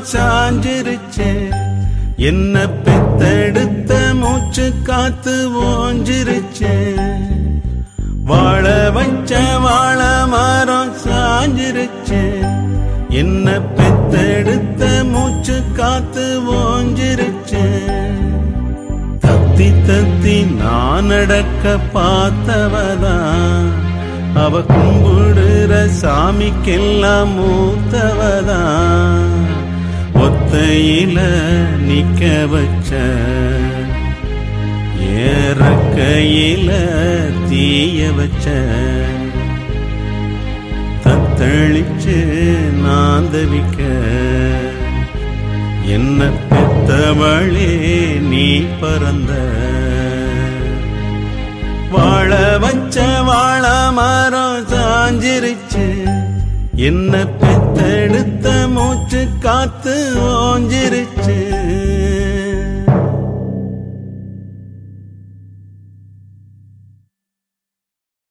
மரம் சாஞ்சிருச்சு என்ன பெத்தெடுத்த மூச்சு காத்து ஓஞ்சிருச்சு வாழ வச்ச வாழ மரம் சாஞ்சிருச்சு என்ன பெத்தெடுத்த மூச்சு காத்து ஓஞ்சிருச்சு தத்தி தத்தி நான் நடக்க பார்த்தவதான் அவ கும்பிடுற சாமிக்கெல்லாம் மூத்தவதான் ஒத்தையில நிக்க வச்ச ஏறக்கையில தீய வச்ச தத்தளிச்சு நான் தவிக்க என்ன பெத்தவளே நீ பறந்த வாழ வச்ச வாழ மரம் சாஞ்சிருச்சு என்ன பெத்தெடுத்த மூச்சு காத்து ஓஞ்சிருச்சு